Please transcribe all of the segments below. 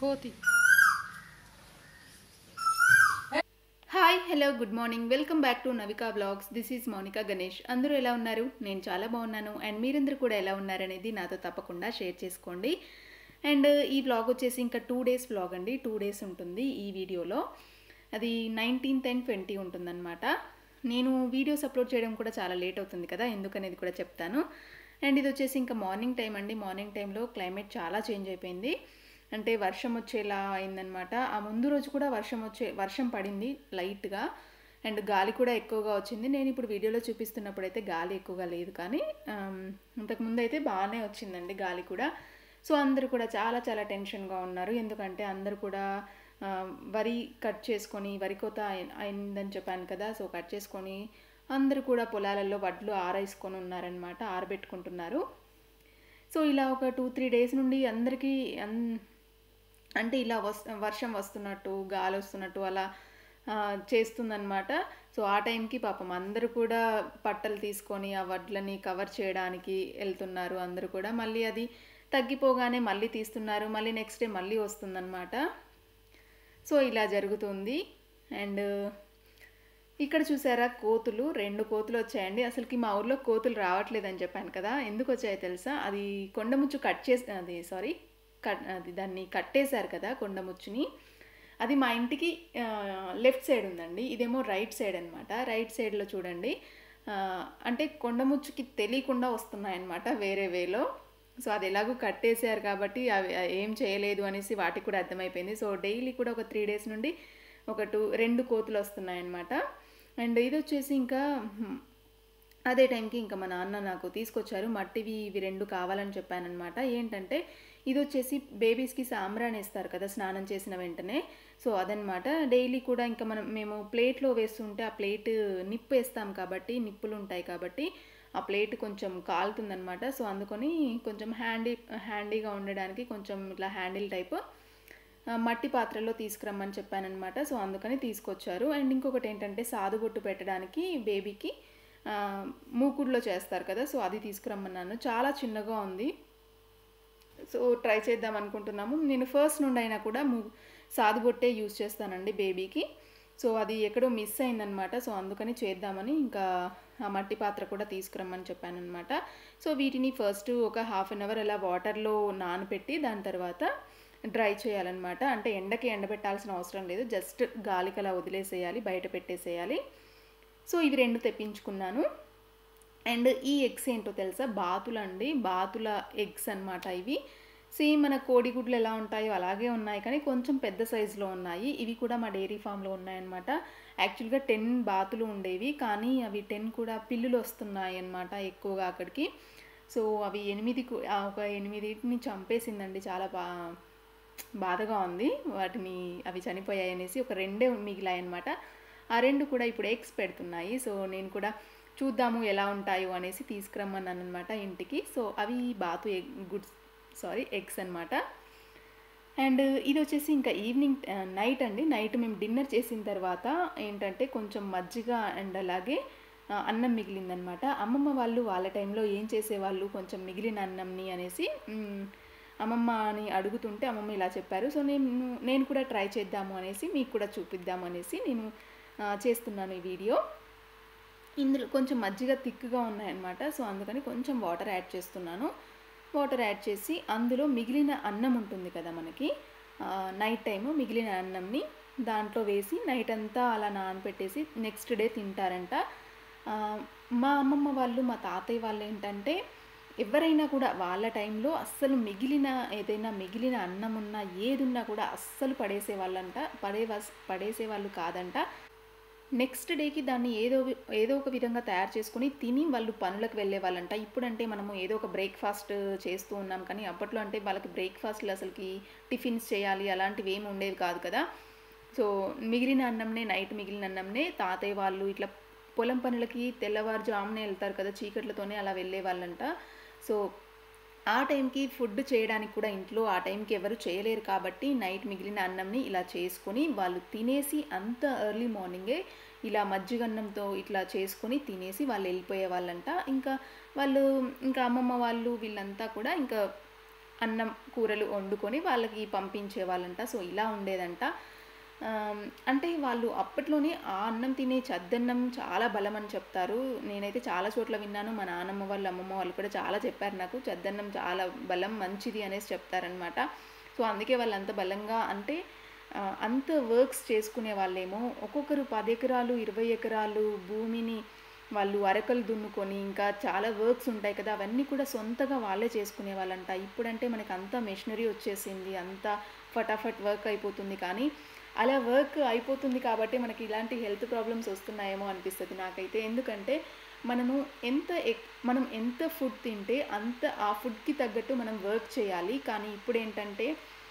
కోతి hi hello good morning welcome back to Navika vlogs this is Mounika Ganesh అందరూ ఎలా ఉన్నారు నేను చాలా బాగున్నాను అండ్ మీరందరూ కూడా ఎలా ఉన్నారనేది నాతో తప్పకుండా షేర్ చేసుకోండి అండ్ ఈ బ్లాగ్ వచ్చేసి ఇంకా టూ డేస్ బ్లాగ్ అండి టూ డేస్ ఉంటుంది ఈ వీడియోలో అది నైన్టీన్త్ అండ్ ట్వంటీ ఉంటుందన్నమాట నేను వీడియోస్ అప్లోడ్ చేయడం కూడా చాలా లేట్ అవుతుంది కదా ఎందుకనేది కూడా చెప్తాను అండ్ ఇది వచ్చేసి ఇంకా మార్నింగ్ టైం అండి మార్నింగ్ టైంలో క్లైమేట్ చాలా చేంజ్ అయిపోయింది అంటే వర్షం వచ్చేలా అయిందనమాట ఆ ముందు రోజు కూడా వర్షం వచ్చే వర్షం పడింది లైట్గా అండ్ గాలి కూడా ఎక్కువగా వచ్చింది నేను ఇప్పుడు వీడియోలో చూపిస్తున్నప్పుడు అయితే గాలి ఎక్కువగా లేదు కానీ ఆమ్, ఇంతకుముందు అయితే బాగానే వచ్చిందండి గాలి కూడా సో అందరూ కూడా చాలా చాలా టెన్షన్గా ఉన్నారు ఎందుకంటే అందరూ కూడా ఆ, వరి కట్ చేసుకొని వరి కోత అయి- అయిందని చెప్పాను కదా సో కట్ చేసుకొని అందరూ కూడా పొలాలలో వడ్లు ఆరేసుకొని ఉన్నారనమాట ఆరబెట్టుకుంటున్నారు సో ఇలా ఒక టూ త్రీ డేస్ నుండి అందరికీ అన్ అంటే ఇలా వస్ వర్షం వస్తున్నట్టు గాలి వస్తున్నట్టు అలా ఆ, చేస్తుందన్నమాట సో ఆ టైంకి పాపం అందరూ కూడా పట్టలు తీసుకొని ఆ వడ్లని కవర్ చేయడానికి వెళ్తున్నారు అందరూ కూడా మళ్ళీ అది తగ్గిపోగానే మళ్ళీ తీస్తున్నారు మళ్ళీ నెక్స్ట్ డే మళ్ళీ వస్తుందన్నమాట సో ఇలా జరుగుతుంది అండ్ ఇక్కడ చూసారా కోతులు రెండు కోతులు వచ్చాయండి అసలుకి మా ఊర్లో కోతులు రావట్లేదని చెప్పాను కదా ఎందుకు వచ్చాయో తెలుసా అది కొండముచ్చు కట్ చేసి అది సారీ కట్ అది దాన్ని కట్టేశారు కదా కొండముచ్చుని అది మా ఇంటికి లెఫ్ట్ సైడ్ ఉందండి ఇదేమో రైట్ సైడ్ అనమాట రైట్ సైడ్లో చూడండి ఆ, అంటే కొండముచ్చుకి తెలియకుండా వస్తున్నాయన్నమాట వేరే వేలో సో అది ఎలాగో కట్టేశారు కాబట్టి అవి ఏం చేయలేదు అనేసి వాటికి కూడా అర్థమైపోయింది సో డైలీ కూడా ఒక త్రీ డేస్ నుండి ఒక టూ రెండు కోతులు వస్తున్నాయన్నమాట అండ్ ఇది వచ్చేసి ఇంకా హ్మ్, అదే టైంకి ఇంకా మా నాన్న నాకు తీసుకొచ్చారు మట్టివి ఇవి రెండు కావాలని చెప్పానమాట ఏంటంటే ఇది వచ్చేసి బేబీస్కి సాంబ్రాన్ వేస్తారు కదా స్నానం చేసిన వెంటనే సో అదనమాట డైలీ కూడా ఇంకా మనం మేము ప్లేట్లో వేస్తుంటే ఆ ప్లేట్ నిప్పు వేస్తాం కాబట్టి నిప్పులు ఉంటాయి కాబట్టి ఆ ప్లేట్ కొంచెం కాలుతుందనమాట సో అందుకని కొంచెం హ్యాండీ హ్యాండీగా ఉండడానికి కొంచెం ఇట్లా హ్యాండిల్ టైప్ ఆ, మట్టి పాత్రలో తీసుకురమ్మని చెప్పానమాట సో అందుకని తీసుకొచ్చారు అండ్ ఇంకొకటి ఏంటంటే సాదుబొట్టు పెట్టడానికి బేబీకి ఆ, మూకుడులో చేస్తారు కదా సో అది తీసుకురమ్మన్నాను చాలా చిన్నగా ఉంది సో ట్రై చేద్దాం అనుకుంటున్నాము నేను ఫస్ట్ నుండి అయినా కూడా ము సాదుబొట్టే యూజ్ చేస్తానండి బేబీకి సో అది ఎక్కడో మిస్ అయిందనమాట సో అందుకని చేద్దామని ఇంకా ఆ మట్టి పాత్ర కూడా తీసుకురమ్మని చెప్పానమాట సో వీటిని ఫస్ట్ ఒక హాఫ్ అన్ అవర్ అలా వాటర్లో నానబెట్టి దాని తర్వాత డ్రై చేయాలన్నమాట అంటే ఎండకి ఎండబెట్టాల్సిన అవసరం లేదు జస్ట్ గాలికి అలా వదిలేసేయాలి బయట పెట్టేసేయాలి సో ఇవి రెండు తెప్పించుకున్నాను అండ్ ఈ ఎగ్స్ ఏంటో తెలుసా బాతులు అండి బాతుల ఎగ్స్ అన్నమాట ఇవి సేమ్ మన కోడిగుడ్లు ఎలా ఉంటాయో అలాగే ఉన్నాయి కానీ కొంచెం పెద్ద సైజులో ఉన్నాయి ఇవి కూడా మా డైరీ ఫామ్లో ఉన్నాయన్నమాట యాక్చువల్గా టెన్ బాతులు ఉండేవి కానీ అవి టెన్ కూడా పిల్లులు వస్తున్నాయి అన్నమాట ఎక్కువగా అక్కడికి సో అవి ఎనిమిది కు- ఆ, ఒక ఎనిమిదిటిని చంపేసిందండి చాలా బా బాధగా ఉంది వాటిని అవి చనిపోయాయి అనేసి ఒక రెండే మిగిలాయి అనమాట ఆ రెండు కూడా ఇప్పుడు ఎగ్స్ పెడుతున్నాయి సో నేను కూడా చూద్దాము ఎలా ఉంటాయో అనేసి తీసుకురమ్మన్నాను అనమాట ఇంటికి సో అవి బాతు ఎగ్ గుడ్స్ సారీ ఎగ్స్ అనమాట అండ్ ఇది వచ్చేసి ఇంకా ఈవినింగ్ ఆ, నైట్ అండి నైట్ మేము డిన్నర్ చేసిన తర్వాత ఏంటంటే కొంచెం మజ్జిగ అండ్ అలాగే ఆ, అన్నం మిగిలిందనమాట అమ్మమ్మ వాళ్ళు వాళ్ళ టైంలో ఏం చేసేవాళ్ళు కొంచెం మిగిలిన అన్నంని అనేసి మ్, అమ్మమ్మ అని అడుగుతుంటే అమ్మమ్మ ఇలా చెప్పారు సో నేను నేను కూడా ట్రై చేద్దాము అనేసి మీకు కూడా చూపిద్దాము అనేసి నేను ఆ, చేస్తున్నాను ఈ వీడియో ఇందులో కొంచెం మజ్జిగ థిక్గా ఉన్నాయన్నమాట సో అందుకని కొంచెం వాటర్ యాడ్ చేస్తున్నాను వాటర్ యాడ్ చేసి అందులో మిగిలిన అన్నం ఉంటుంది కదా మనకి ఆ, నైట్ టైము మిగిలిన అన్నంని దాంట్లో వేసి నైట్ అంతా అలా నానబెట్టేసి నెక్స్ట్ డే తింటారంట ఆ, మా అమ్మమ్మ వాళ్ళు మా తాతయ్య వాళ్ళు ఏంటంటే ఎవరైనా కూడా వాళ్ళ టైంలో అస్సలు మిగిలిన ఏదైనా మిగిలిన అన్నం ఉన్నా ఏది ఉన్నా కూడా అస్సలు పడేసే వాళ్ళంట పడే పడేసే వాళ్ళు కాదంట నెక్స్ట్ డేకి దాన్ని ఏదో వి- ఏదో ఒక విధంగా తయారు చేసుకుని తిని వాళ్ళు పనులకు వెళ్ళే వాళ్ళంట ఇప్పుడంటే మనము ఏదో ఒక బ్రేక్ఫాస్ట్ చేస్తూ ఉన్నాం కానీ అప్పట్లో అంటే వాళ్ళకి బ్రేక్ఫాస్ట్లు అసలుకి టిఫిన్స్ చేయాలి అలాంటివి ఏమి ఉండేవి కాదు కదా సో మిగిలిన అన్నంనే నైట్ మిగిలిన అన్నంనే తాతయ్య వాళ్ళు ఇట్లా పొలం పనులకి తెల్లవారుజామునే వెళ్తారు కదా చీకట్లతోనే అలా వెళ్ళే వాళ్ళంట సో ఆ టైంకి ఫుడ్ చేయడానికి కూడా ఇంట్లో ఆ టైంకి ఎవరు చేయలేరు కాబట్టి నైట్ మిగిలిన అన్నంని ఇలా చేసుకొని వాళ్ళు తినేసి అంత ఎర్లీ మార్నింగే ఇలా మజ్జిగన్నంతో ఇట్లా చేసుకొని తినేసి వాళ్ళు వెళ్ళిపోయే వాళ్ళంట ఇంకా వాళ్ళు ఇంకా అమ్మమ్మ వాళ్ళు వీళ్ళంతా కూడా ఇంకా అన్నం కూరలు వండుకొని వాళ్ళకి పంపించే వాళ్ళంట సో ఇలా ఉండేదంట ఆమ్, అంటే వాళ్ళు అప్పట్లోనే ఆ అన్నం తినే చద్దన్నం చాలా బలం అని చెప్తారు నేనైతే చాలా చోట్ల విన్నాను మా నాన్నమ్మ వాళ్ళు అమ్మమ్మ వాళ్ళు కూడా చాలా చెప్పారు నాకు చద్దన్నం చాలా బలం మంచిది అనేసి చెప్తారనమాట సో అందుకే వాళ్ళు అంత బలంగా అంటే ఆ, అంత వర్క్స్ చేసుకునే వాళ్ళేమో ఒక్కొక్కరు పది ఎకరాలు ఇరవై ఎకరాలు భూమిని వాళ్ళు అరకలు దున్నుకొని ఇంకా చాలా వర్క్స్ ఉంటాయి కదా అవన్నీ కూడా సొంతగా వాళ్ళే చేసుకునే వాళ్ళంట ఇప్పుడంటే మనకి అంతా మెషినరీ వచ్చేసింది అంతా ఫటాఫట్ వర్క్ అయిపోతుంది కానీ అలా వర్క్ అయిపోతుంది కాబట్టి మనకి ఇలాంటి హెల్త్ ప్రాబ్లమ్స్ వస్తున్నాయేమో అనిపిస్తుంది నాకైతే ఎందుకంటే మనము ఎంత ఎక్ మనం ఎంత ఫుడ్ తింటే అంత ఆ ఫుడ్కి తగ్గట్టు మనం వర్క్ చేయాలి కానీ ఇప్పుడు ఏంటంటే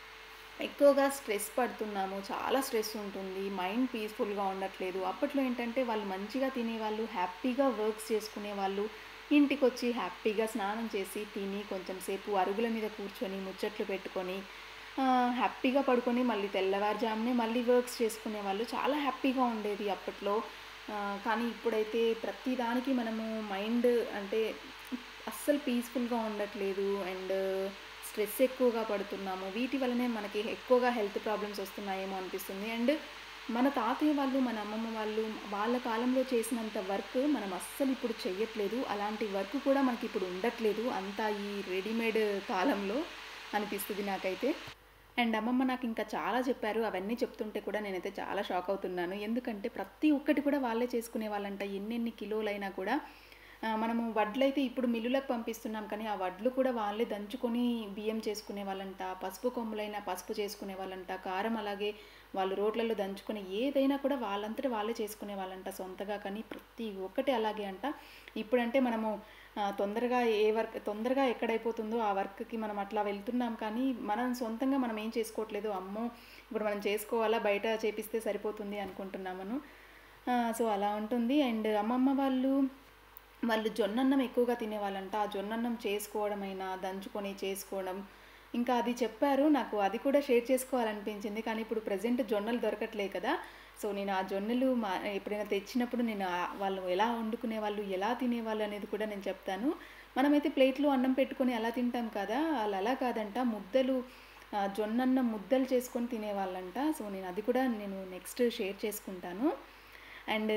ఎక్కువగా స్ట్రెస్ పడుతున్నాము చాలా స్ట్రెస్ ఉంటుంది మైండ్ పీస్ఫుల్గా ఉండట్లేదు అప్పట్లో ఏంటంటే వాళ్ళు మంచిగా తినేవాళ్ళు హ్యాపీగా వర్క్స్ చేసుకునే వాళ్ళు ఇంటికి వచ్చి హ్యాపీగా స్నానం చేసి తిని కొంచెం సేపు అరుగుల మీద కూర్చొని ముచ్చట్లు పెట్టుకొని ఆ, హ్యాపీగా పడుకొని మళ్ళీ తెల్లవారుజామునే మళ్ళీ వర్క్స్ చేసుకునే వాళ్ళు చాలా హ్యాపీగా ఉండేది అప్పట్లో ఆ, కానీ ఇప్పుడైతే ప్రతి దానికి మనము మైండ్ అంటే అస్సలు పీస్ఫుల్గా ఉండట్లేదు అండ్ స్ట్రెస్ ఎక్కువగా పడుతున్నాము వీటి వల్లనే మనకి ఎక్కువగా హెల్త్ ప్రాబ్లమ్స్ వస్తున్నాయేమో అనిపిస్తుంది అండ్ మన తాతయ్య వాళ్ళు మన అమ్మమ్మ వాళ్ళు వాళ్ళ కాలంలో చేసినంత వర్క్ మనం అస్సలు ఇప్పుడు చెయ్యట్లేదు అలాంటి వర్క్ కూడా మనకి ఇప్పుడు ఉండట్లేదు అంతా ఈ రెడీమేడ్ కాలంలో అనిపిస్తుంది నాకైతే అండ్ అమ్మమ్మ నాకు ఇంకా చాలా చెప్పారు అవన్నీ చెప్తుంటే కూడా నేనైతే చాలా షాక్ అవుతున్నాను ఎందుకంటే ప్రతి ఒక్కటి కూడా వాళ్ళే చేసుకునే వాళ్ళంట ఎన్నెన్ని కిలోలైనా కూడా ఆ, మనము వడ్లయితే ఇప్పుడు మిల్లులకు పంపిస్తున్నాం కానీ ఆ వడ్లు కూడా వాళ్ళే దంచుకొని బియ్యం చేసుకునే వాళ్ళంట పసుపు కొమ్ములైనా పసుపు చేసుకునే వాళ్ళంట కారం అలాగే వాళ్ళు రోడ్లలో దంచుకొని ఏదైనా కూడా వాళ్ళంతట వాళ్ళే చేసుకునే వాళ్ళంట సొంతగా కానీ ప్రతి ఒక్కటి అలాగే అంట ఇప్పుడంటే మనము ఆ, తొందరగా ఏ వర్క్ తొందరగా ఎక్కడైపోతుందో ఆ వర్క్కి మనం అట్లా వెళ్తున్నాం కానీ మనం సొంతంగా మనం ఏం చేసుకోవట్లేదు అమ్మో ఇప్పుడు మనం చేసుకోవాలా బయట చేపిస్తే సరిపోతుంది అనుకుంటున్నామను ఆ, సో అలా ఉంటుంది అండ్ అమ్మమ్మ వాళ్ళు వాళ్ళు జొన్నన్నం ఎక్కువగా తినేవాళ్ళంట ఆ జొన్నన్నం చేసుకోవడమైనా దంచుకొని చేసుకోవడం ఇంకా అది చెప్పారు నాకు అది కూడా షేర్ చేసుకోవాలనిపించింది కానీ ఇప్పుడు ప్రజెంట్ జొన్నలు దొరకట్లే కదా సో నేను ఆ జొన్నలు మా ఎప్పుడైనా తెచ్చినప్పుడు నేను ఆ- వాళ్ళు ఎలా వండుకునే వాళ్ళు ఎలా తినేవాళ్ళు అనేది కూడా నేను చెప్తాను మనమైతే ప్లేట్లో అన్నం పెట్టుకొని అలా తింటాం కదా వాళ్ళు అలా కాదంట ముద్దలు ఆ, జొన్నన్నం ముద్దలు చేసుకొని తినేవాళ్ళంట సో నేను అది కూడా నేను నెక్స్ట్ షేర్ చేసుకుంటాను అండ్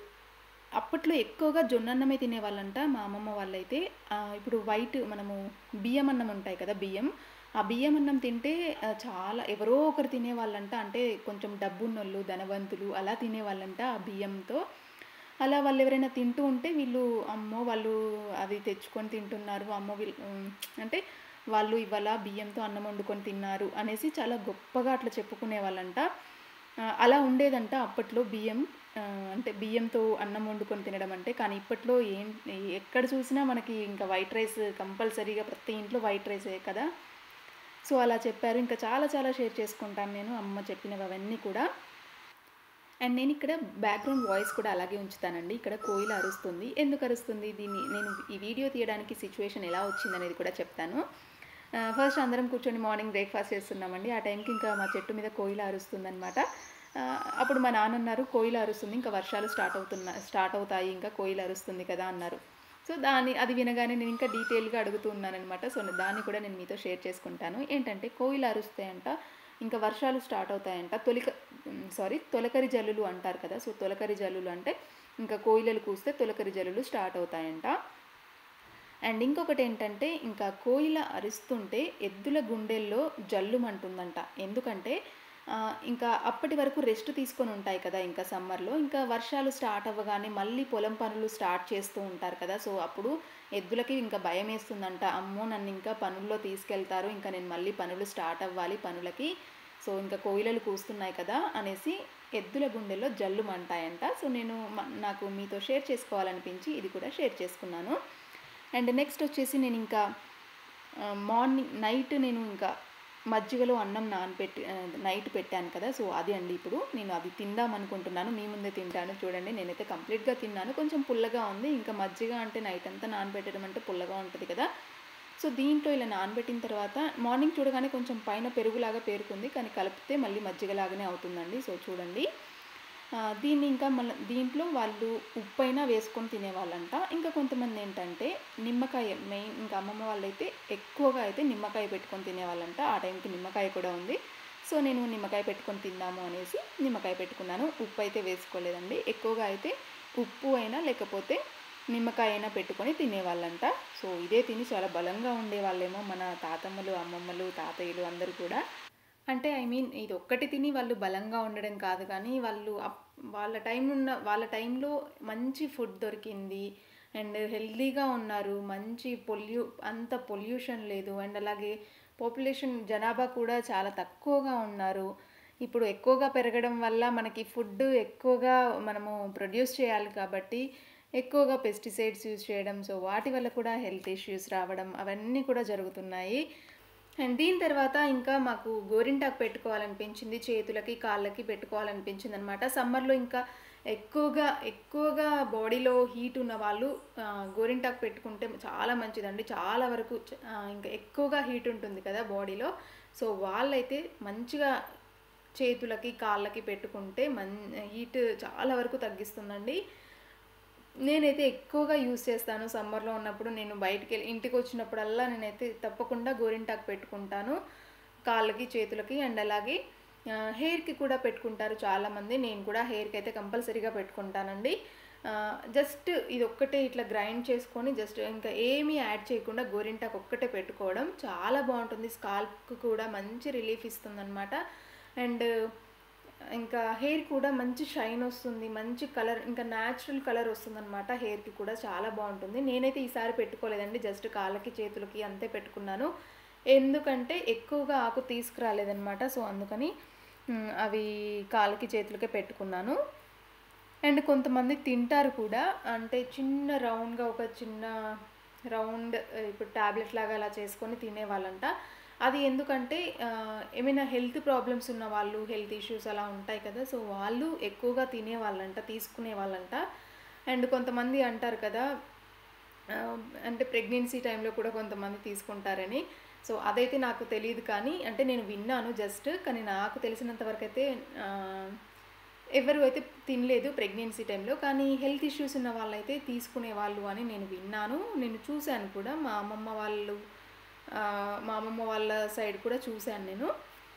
అప్పట్లో ఎక్కువగా జొన్నన్నమే తినేవాళ్ళంట మా అమ్మమ్మ వాళ్ళైతే ఆ, ఇప్పుడు వైట్ మనము బియ్యం అన్నం ఉంటాయి కదా బియ్యం ఆ బియ్యం అన్నం తింటే ఆ, చాలా ఎవరో ఒకరు తినేవాళ్ళంట అంటే కొంచెం డబ్బున్నోళ్ళు ధనవంతులు అలా తినేవాళ్ళంట ఆ బియ్యంతో అలా వాళ్ళు ఎవరైనా తింటూ ఉంటే వీళ్ళు అమ్మో వాళ్ళు అది తెచ్చుకొని తింటున్నారు అమ్మో వీళ్ళు ఉమ్, అంటే వాళ్ళు ఇవాళ బియ్యంతో అన్నం వండుకొని తిన్నారు అనేసి చాలా గొప్పగా అట్లా చెప్పుకునే వాళ్ళంట ఆ, అలా ఉండేదంట అప్పట్లో బియ్యం ఆ, అంటే బియ్యంతో అన్నం వండుకొని తినడం అంటే కానీ ఇప్పట్లో ఏం ఎక్కడ చూసినా మనకి ఇంకా వైట్ రైస్ కంపల్సరీగా ప్రతి ఇంట్లో వైట్ రైసే కదా సో అలా చెప్పారు ఇంకా చాలా చాలా షేర్ చేసుకుంటాను నేను అమ్మ చెప్పినవి అవన్నీ కూడా అండ్ నేను ఇక్కడ బ్యాక్గ్రౌండ్ వాయిస్ కూడా అలాగే ఉంచుతానండి ఇక్కడ కోయిల అరుస్తుంది ఎందుకు అరుస్తుంది దీన్ని నేను ఈ వీడియో తీయడానికి సిచ్యువేషన్ ఎలా వచ్చింది అనేది కూడా చెప్తాను ఫస్ట్ అందరం కూర్చొని మార్నింగ్ బ్రేక్ఫాస్ట్ చేస్తున్నామండి ఆ టైంకి ఇంకా మా చెట్టు మీద కోయిల అరుస్తుందన్నమాట ఆ, అప్పుడు మా నాన్న అన్నారు కోయిల అరుస్తుంది ఇంకా వర్షాలు స్టార్ట్ అవుతున్నా స్టార్ట్ అవుతాయి ఇంకా కోయిల అరుస్తుంది కదా అన్నారు సో దాన్ని అది వినగానే నేను ఇంకా డీటెయిల్గా అడుగుతూ ఉన్నానమాట సో దాన్ని కూడా నేను మీతో షేర్ చేసుకుంటాను ఏంటంటే కోయిల అరుస్తాయంట ఇంకా వర్షాలు స్టార్ట్ అవుతాయంట తొలిక సారీ తొలకరి జల్లులు అంటారు కదా సో తొలకరి జల్లులు అంటే ఇంకా కోయిలలు కూస్తే తొలకరి జల్లులు స్టార్ట్ అవుతాయంట అండ్ ఇంకొకటి ఏంటంటే ఇంకా కోయిల అరుస్తుంటే ఎద్దుల గుండెల్లో జల్లుమంటుందంట ఎందుకంటే ఆ, ఇంకా అప్పటి వరకు రెస్ట్ తీసుకొని ఉంటాయి కదా ఇంకా సమ్మర్లో ఇంకా వర్షాలు స్టార్ట్ అవ్వగానే మళ్ళీ పొలం పనులు స్టార్ట్ చేస్తూ ఉంటారు కదా సో అప్పుడు ఎద్దులకి ఇంకా భయం వేస్తుందంట అమ్మో నన్ను ఇంకా పనుల్లో తీసుకెళ్తారు ఇంకా నేను మళ్ళీ పనులు స్టార్ట్ అవ్వాలి పనులకి సో ఇంకా కోయిలలు కూస్తున్నాయి కదా అనేసి ఎద్దుల గుండెల్లో జల్లుమంటాయంట సో నేను మ- నాకు మీతో షేర్ చేసుకోవాలనిపించి ఇది కూడా షేర్ చేసుకున్నాను అండ్ నెక్స్ట్ వచ్చేసి నేను ఇంకా ఆ, మార్నింగ్ నైట్ నేను ఇంకా మజ్జిగలో అన్నం నానబెట్టి ఆ, నైట్ పెట్టాను కదా సో అది అండి ఇప్పుడు నేను అది తిందాం అనుకుంటున్నాను మీ ముందే తింటాను చూడండి నేనైతే కంప్లీట్గా తిన్నాను కొంచెం పుల్లగా ఉంది ఇంకా మజ్జిగ అంటే నైట్ అంతా నానబెట్టడం అంటే పుల్లగా ఉంటుంది కదా సో దీంట్లో ఇలా నానబెట్టిన తర్వాత మార్నింగ్ చూడగానే కొంచెం పైన పెరుగులాగా పేరుకుంది కానీ కలిపితే మళ్ళీ మజ్జిగలాగానే అవుతుందండి సో చూడండి ఆ, దీన్ని ఇంకా మన దీంట్లో వాళ్ళు ఉప్పు అయినా వేసుకొని తినేవాళ్ళంట ఇంకా కొంతమంది ఏంటంటే నిమ్మకాయ మెయిన్ ఇంకా అమ్మమ్మ వాళ్ళైతే ఎక్కువగా అయితే నిమ్మకాయ పెట్టుకొని తినేవాళ్ళంట ఆ టైంకి నిమ్మకాయ కూడా ఉంది సో నేను నిమ్మకాయ పెట్టుకొని తిందాము అనేసి నిమ్మకాయ పెట్టుకున్నాను ఉప్పు అయితే వేసుకోలేదండి ఎక్కువగా అయితే ఉప్పు అయినా లేకపోతే నిమ్మకాయ అయినా పెట్టుకొని తినేవాళ్ళంట సో ఇదే తిని చాలా బలంగా ఉండేవాళ్ళేమో మన తాతమ్మలు అమ్మమ్మలు తాతయ్యలు అందరూ కూడా అంటే ఐ మీన్ ఇది ఒక్కటి తిని వాళ్ళు బలంగా ఉండడం కాదు కానీ వాళ్ళు అప్- వాళ్ళ టైం ఉన్న వాళ్ళ టైంలో మంచి ఫుడ్ దొరికింది అండ్ హెల్తీగా ఉన్నారు మంచి పొల్యూ అంత పొల్యూషన్ లేదు అండ్ అలాగే పాపులేషన్ జనాభా కూడా చాలా తక్కువగా ఉన్నారు ఇప్పుడు ఎక్కువగా పెరగడం వల్ల మనకి ఫుడ్ ఎక్కువగా మనము ప్రొడ్యూస్ చేయాలి కాబట్టి ఎక్కువగా పెస్టిసైడ్స్ యూజ్ చేయడం సో వాటి వల్ల కూడా హెల్త్ ఇష్యూస్ రావడం అవన్నీ కూడా జరుగుతున్నాయి అండ్ దీని తర్వాత ఇంకా మాకు గోరింటాకు పెట్టుకోవాలనిపించింది చేతులకి కాళ్ళకి పెట్టుకోవాలనిపించింది అనమాట సమ్మర్లో ఇంకా ఎక్కువగా ఎక్కువగా బాడీలో హీట్ ఉన్న వాళ్ళు ఆ, గోరింటాకు పెట్టుకుంటే చాలా మంచిదండి చాలా వరకు చ- ఆ, ఇంకా ఎక్కువగా హీట్ ఉంటుంది కదా బాడీలో సో వాళ్ళైతే మంచిగా చేతులకి కాళ్ళకి పెట్టుకుంటే మన్ హీట్ చాలా వరకు తగ్గిస్తుందండి నేనైతే ఎక్కువగా యూస్ చేస్తాను సమ్మర్లో ఉన్నప్పుడు నేను బయటికి వెళ్ళి ఇంటికి వచ్చినప్పుడల్లా నేనైతే తప్పకుండా గోరింటాకు పెట్టుకుంటాను కాళ్ళకి చేతులకి అండ్ అలాగే ఆ, హెయిర్కి కూడా పెట్టుకుంటారు చాలామంది నేను కూడా హెయిర్కి అయితే కంపల్సరీగా పెట్టుకుంటానండి ఆ, జస్ట్ ఇది ఒక్కటే ఇట్లా గ్రైండ్ చేసుకొని జస్ట్ ఇంకా ఏమీ యాడ్ చేయకుండా గోరింటాకు ఒక్కటే పెట్టుకోవడం చాలా బాగుంటుంది స్కాల్ప్కి కూడా మంచి రిలీఫ్ ఇస్తుంది అండ్ ఇంకా హెయిర్ కూడా మంచి షైన్ వస్తుంది మంచి కలర్ ఇంకా న్యాచురల్ కలర్ వస్తుంది అనమాట హెయిర్కి కూడా చాలా బాగుంటుంది నేనైతే ఈసారి పెట్టుకోలేదండి జస్ట్ కాళ్ళకి చేతులకి అంతే పెట్టుకున్నాను ఎందుకంటే ఎక్కువగా ఆకు తీసుకురాలేదనమాట సో అందుకని మ్, అవి కాళ్ళకి చేతులకే పెట్టుకున్నాను అండ్ కొంతమంది తింటారు కూడా అంటే చిన్న రౌండ్గా ఒక చిన్న రౌండ్ ఇప్పుడు ట్యాబ్లెట్ లాగా అలా చేసుకొని తినేవాళ్ళంట అది ఎందుకంటే ఆ, ఏమైనా హెల్త్ ప్రాబ్లమ్స్ ఉన్న వాళ్ళు హెల్త్ ఇష్యూస్ అలా ఉంటాయి కదా సో వాళ్ళు ఎక్కువగా తినేవాళ్ళంట తీసుకునే వాళ్ళంట అండ్ కొంతమంది అంటారు కదా ఆ, అంటే ప్రెగ్నెన్సీ టైంలో కూడా కొంతమంది తీసుకుంటారని సో అదైతే నాకు తెలియదు కానీ అంటే నేను విన్నాను జస్ట్ కానీ నాకు తెలిసినంత వరకు అయితే ఆ, ఎవరు అయితే తినలేదు ప్రెగ్నెన్సీ టైంలో కానీ హెల్త్ ఇష్యూస్ ఉన్న వాళ్ళైతే తీసుకునే వాళ్ళు అని నేను విన్నాను నేను చూశాను కూడా మా అమ్మమ్మ వాళ్ళు ఆ, మా అమ్మమ్మ వాళ్ళ సైడ్ కూడా చూశాను నేను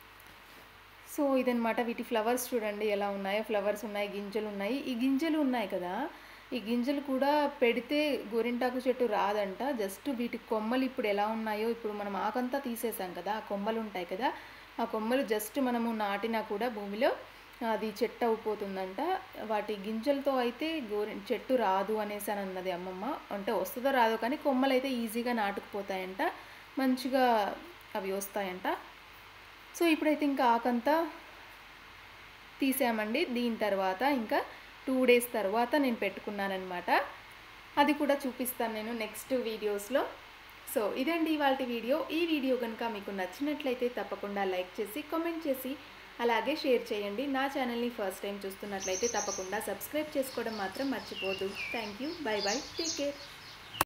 సో ఇదనమాట వీటి ఫ్లవర్స్ చూడండి ఎలా ఉన్నాయో ఫ్లవర్స్ ఉన్నాయి గింజలు ఉన్నాయి ఈ గింజలు ఉన్నాయి కదా ఈ గింజలు కూడా పెడితే గోరింటాకు చెట్టు రాదంట జస్ట్ వీటి కొమ్మలు ఇప్పుడు ఎలా ఉన్నాయో ఇప్పుడు మనం ఆకంతా తీసేసాం కదా ఆ కొమ్మలు ఉంటాయి కదా ఆ కొమ్మలు జస్ట్ మనము నాటినా కూడా భూమిలో అది చెట్టు అయిపోతుందంట వాటి గింజలతో అయితే గోరి చెట్టు రాదు అనేసి అని అన్నది అమ్మమ్మ అంటే వస్తుందో రాదో కానీ కొమ్మలు అయితే ఈజీగా నాటుకుపోతాయంట మంచిగా అవి వస్తాయంట సో ఇప్పుడైతే ఇంకా ఆకంతా తీసామండి దీని తర్వాత ఇంకా టూ డేస్ తర్వాత నేను పెట్టుకున్నానమాట అది కూడా చూపిస్తాను నేను నెక్స్ట్ వీడియోస్లో సో ఇదండి ఇవాళ వీడియో ఈ వీడియో కనుక మీకు నచ్చినట్లయితే తప్పకుండా లైక్ చేసి కామెంట్ చేసి అలాగే షేర్ చేయండి నా ఛానల్ని ఫస్ట్ టైం చూస్తున్నట్లయితే తప్పకుండా సబ్స్క్రైబ్ చేసుకోవడం మాత్రం మర్చిపోదు thank you bye bye take care